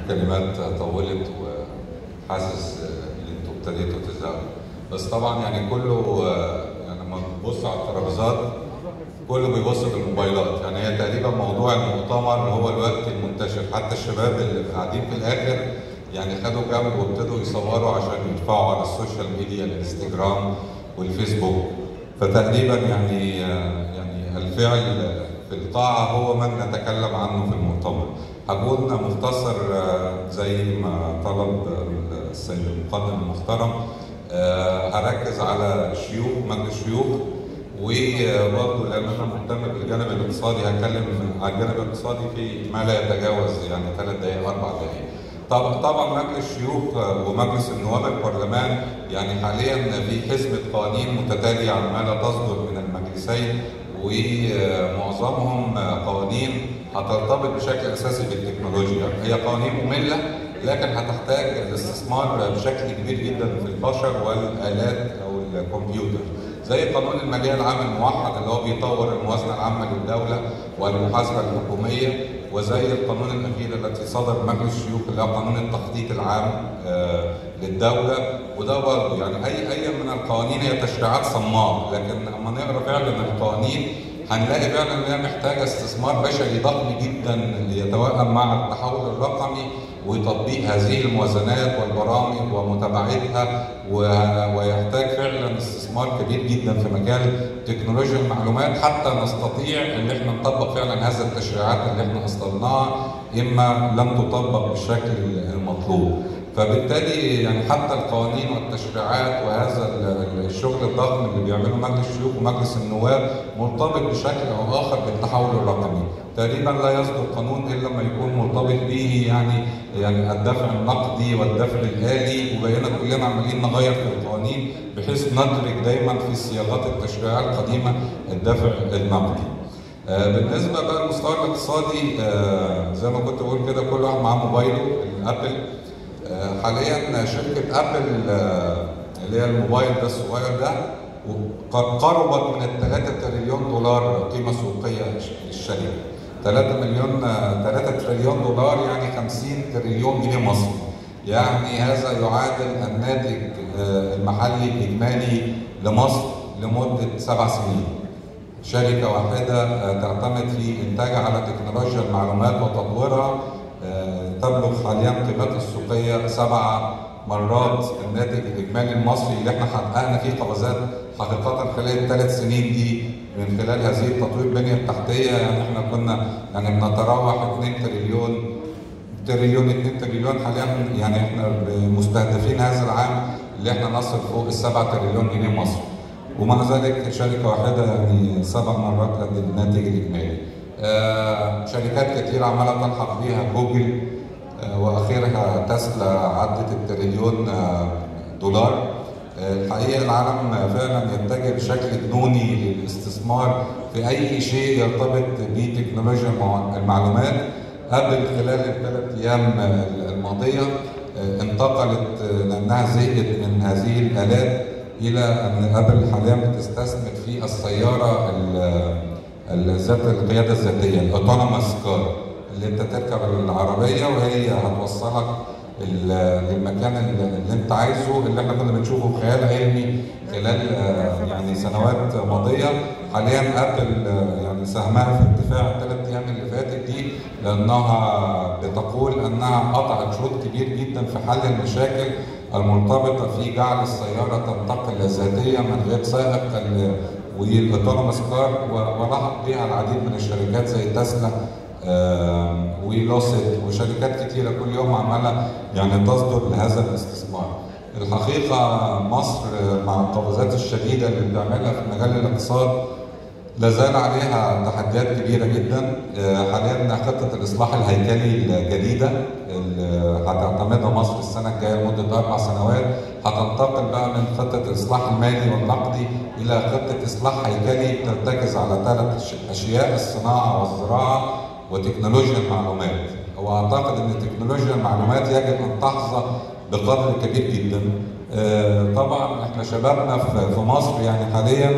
الكلمات طولت وحاسس ان انتوا ابتديتوا تزهقوا بس طبعا يعني كله يعني لما تبص على الترابيزات كله بيبص في الموبايلات يعني هي تقريبا موضوع المؤتمر هو الوقت المنتشر حتى الشباب اللي قاعدين في الاخر يعني خدوا جنب وابتدوا يصوروا عشان يرفعوا على السوشيال ميديا الانستجرام والفيسبوك فتقريبا يعني يعني الفعل في القاعة هو من نتكلم عنه في المؤتمر هكون مختصر زي ما طلب السيد المقدم المحترم هركز على الشيوخ مجلس الشيوخ وبرضه لان انا مهتم بالجانب الاقتصادي هتكلم عن الجانب الاقتصادي في ما لا يتجاوز يعني ثلاث دقائق اربع دقائق. طبعا طبعا مجلس الشيوخ ومجلس النواب البرلمان يعني حاليا في حزمه قوانين متتاليه على ما لا تصدر من المجلسين ومعظمهم قوانين هترتبط بشكل اساسي بالتكنولوجيا، هي قوانين ممله لكن هتحتاج الاستثمار بشكل كبير جدا في البشر والالات او الكمبيوتر. زي قانون الماليه العام الموحد اللي هو بيطور الموازنه العامه للدوله والمحاسبه الحكوميه وزي القانون الاخير التي صدر مجلس الشيوخ اللي هو قانون التخطيط العام للدوله وده برضه يعني اي اي من القوانين هي تشريعات صماء لكن لما نقرا فعلا القوانين هنلاقي فعلا ان هي محتاجه استثمار بشري ضخم جدا يتوائم مع التحول الرقمي وتطبيق هذه الموازنات والبرامج ومتابعتها ويحتاج فعلا استثمار كبير جدا في مجال تكنولوجيا المعلومات حتى نستطيع ان احنا نطبق فعلا هذه التشريعات اللي احنا اصدرناها اما لم تطبق بالشكل المطلوب. فبالتالي يعني حتى القوانين والتشريعات وهذا الشغل الضخم اللي بيعمله مجلس الشيوخ ومجلس النواب مرتبط بشكل او اخر بالتحول الرقمي. تقريبا لا يصدر قانون الا لما يكون مرتبط به يعني يعني الدفع النقدي والدفع الالي وبقينا كلنا عمالين نغير في القوانين بحيث ندرك دايما في صياغات التشريعات القديمه الدفع النقدي. آه بالنسبه بقى للمستوى الاقتصادي آه زي ما كنت بقول كده كل واحد معاه موبايله الابل آه حاليا شركه ابل اللي هي الموبايل ده الصغير ده قربت من ال 3 تريليون دولار قيمه سوقيه للشركه 3 مليون 3 تريليون دولار يعني 50 تريليون جنيه مصري يعني هذا يعادل الناتج المحلي الاجمالي لمصر لمده سبع سنين شركه واحده تعتمد في انتاجها على تكنولوجيا المعلومات وتطويرها تبلغ حاليا قيمتها السوقيه سبع مرات الناتج الاجمالي المصري اللي احنا حققنا فيه قفزات حقيقه خلال الثلاث سنين دي من خلال هذه التطوير البنيه التحتيه يعني احنا كنا يعني بنتراوح 2 تريليون تريليون 2 تريليون حاليا يعني احنا مستهدفين هذا العام اللي احنا نصل فوق ال 7 تريليون جنيه مصري ومع ذلك شركه واحده يعني سبع مرات قد الناتج الاجمالي. آه شركات كتير عماله تلحق بيها جوجل آه واخرها تسلا عدت التريليون آه دولار الحقيقه العالم فعلا يتجه بشكل جنوني للاستثمار في اي شيء يرتبط بتكنولوجيا المعلومات قبل خلال الثلاث ايام الماضيه انتقلت لانها زهقت من هذه الالات الى ان ابل حاليا بتستثمر في السياره ذات القياده الذاتيه الاوتونوموس كار اللي انت تركب العربيه وهي هتوصلك للمكان اللي انت عايزه اللي احنا كنا بنشوفه بخيال علمي خلال يعني سنوات ماضيه حاليا ابل يعني ساهمها في ارتفاع الثلاث ايام اللي فاتت دي لانها بتقول انها قطعت شوط كبير جدا في حل المشاكل المرتبطه في جعل السياره تنتقل ذاتيا من غير سائق والاوتونوموس كار ولحق بها العديد من الشركات زي تسلا ولوسيد وشركات كتيره كل يوم عماله يعني تصدر لهذا الاستثمار. الحقيقه مصر مع القفزات الشديده اللي بتعملها في مجال الاقتصاد لا زال عليها تحديات كبيره جدا حاليا خطه الاصلاح الهيكلي الجديده اللي هتعتمدها مصر السنه الجايه لمده اربع سنوات هتنتقل بقى من خطه الاصلاح المالي والنقدي الى خطه اصلاح هيكلي ترتكز على ثلاث اشياء الصناعه والزراعه وتكنولوجيا المعلومات واعتقد ان تكنولوجيا المعلومات يجب ان تحظى بقدر كبير جدا طبعا احنا شبابنا في مصر يعني حاليا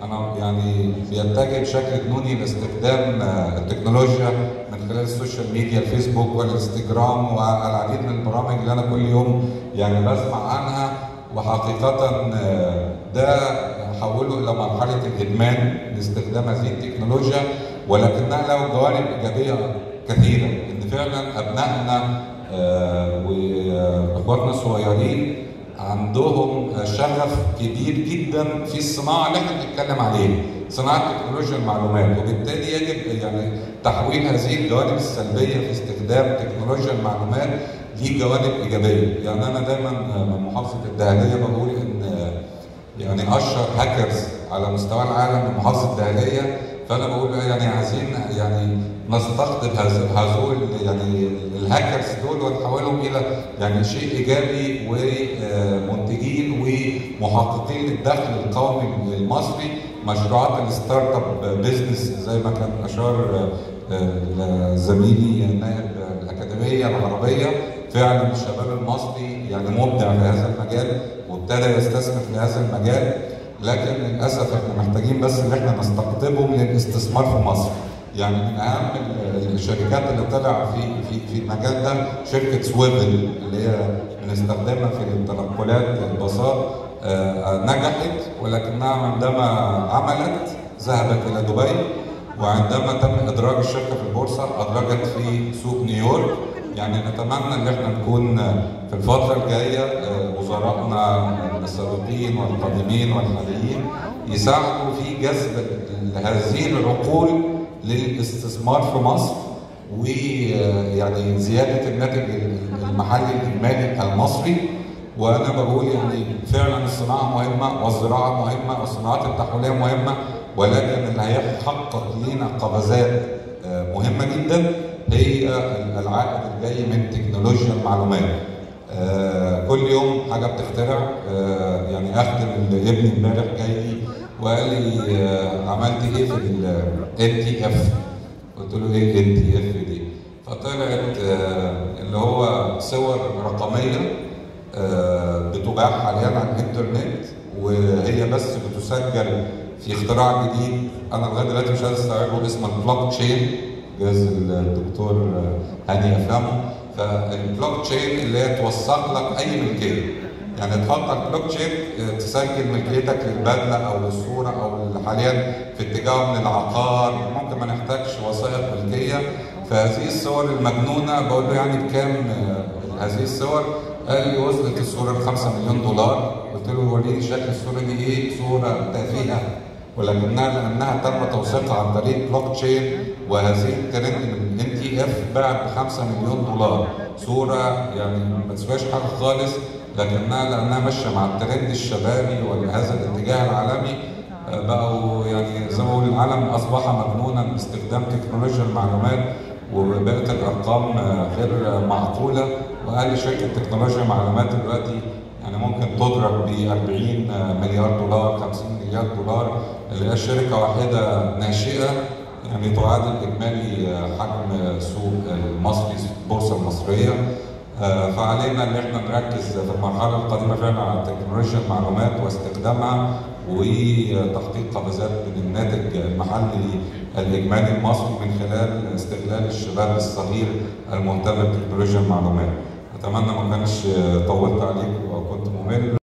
انا يعني بيتجه بشكل جنوني لاستخدام آه، التكنولوجيا من خلال السوشيال ميديا الفيسبوك والانستجرام والعديد من البرامج اللي انا كل يوم يعني بسمع عنها وحقيقه آه، ده حوله الى مرحله الادمان لاستخدام هذه التكنولوجيا ولكنها له جوانب ايجابيه كثيره ان فعلا ابنائنا آه، واخواتنا الصغيرين عندهم شغف كبير جدا في الصناعه اللي احنا بنتكلم عليها، صناعه تكنولوجيا المعلومات، وبالتالي يجب يعني تحويل هذه الجوانب السلبيه في استخدام تكنولوجيا المعلومات لجوانب ايجابيه، يعني انا دايما من محافظه الدهليه بقول ان يعني اشهر هاكرز على مستوى العالم من محافظه الدهليه فانا بقول يعني عايزين يعني نستقطب هذ- هذول يعني الهاكرز دول ونحولهم الى يعني شيء ايجابي ومنتجين ومحققين للدخل القومي المصري مشروعات الستارت اب بزنس زي ما كان اشار آه، زميلي نائب الاكاديميه العربيه فعلا الشباب المصري يعني مبدع في هذا المجال وابتدى يستثمر في هذا المجال لكن للاسف احنا محتاجين بس ان احنا نستقطبهم للاستثمار في مصر. يعني من اهم ال- الشركات اللي طلع في في في المجال ده شركه سويفل اللي هي بنستخدمها في التنقلات الباصات آه، نجحت ولكنها عندما عملت ذهبت الى دبي وعندما تم ادراج الشركه في البورصه ادرجت في سوق نيويورك يعني نتمنى ان احنا نكون في الفتره الجايه آه، وزرائنا السابقين والقادمين والحاليين يساعدوا في جذب هذه العقول للاستثمار في مصر ويعني زياده الناتج المحلي الاجمالي المصري وانا بقول يعني فعلا الصناعه مهمه والزراعه مهمه والصناعات التحويليه مهمه ولكن اللي هيحقق لينا قفزات آه، مهمه جدا هي العائد الجاي من تكنولوجيا المعلومات. آه، كل يوم حاجه بتخترع آه، يعني اخدم ابني امبارح جاي لي وقال لي آه، عملت ايه في ال تي اف؟ قلت له ايه ال تي اف دي؟ فطلعت آه، اللي هو صور رقميه آه، بتباع حاليا على الانترنت وهي بس بتسجل في اختراع جديد انا لغايه دلوقتي مش قادر استوعبه اسمه البلوك تشين جاز الدكتور هاني يفهمه فالبلوك تشين اللي هي توثق لك اي ملكيه يعني تحط على البلوك تشين آه، تسجل ملكيتك للبدله او للصوره او حاليا في اتجاه من العقار ممكن ما نحتاجش وثائق ملكيه فهذه الصور المجنونه بقول له يعني بكام آه، هذه الصور قال لي وصلت الصوره ل 5 مليون دولار قلت له وريني شكل الصوره دي ايه صوره تافهه ولكنها لانها تم توثيقها عن طريق بلوك تشين وهذه الترند من ان تي اف باعت ب 5 مليون دولار صوره يعني ما تسواش حاجه خالص لكنها لانها ماشيه مع الترند الشبابي وهذا الاتجاه العالمي آه، بقوا يعني زي ما بقول العالم اصبح مجنونا باستخدام تكنولوجيا المعلومات وبقت الارقام آه، غير معقوله وقال لي شركه تكنولوجيا معلومات دلوقتي يعني ممكن تضرب ب 40 مليار دولار 50 مليار دولار اللي هي شركه واحده ناشئه يعني تعادل اجمالي حجم سوق المصري البورصه المصريه آه، فعلينا ان احنا نركز في المرحله القادمه فعلا على تكنولوجيا المعلومات واستخدامها وتحقيق قفزات من الناتج المحلي الاجمالي المصري من خلال استغلال الشباب الصغير المهتم بتكنولوجيا المعلومات. اتمنى ما كانش طولت عليكم او كنت ممل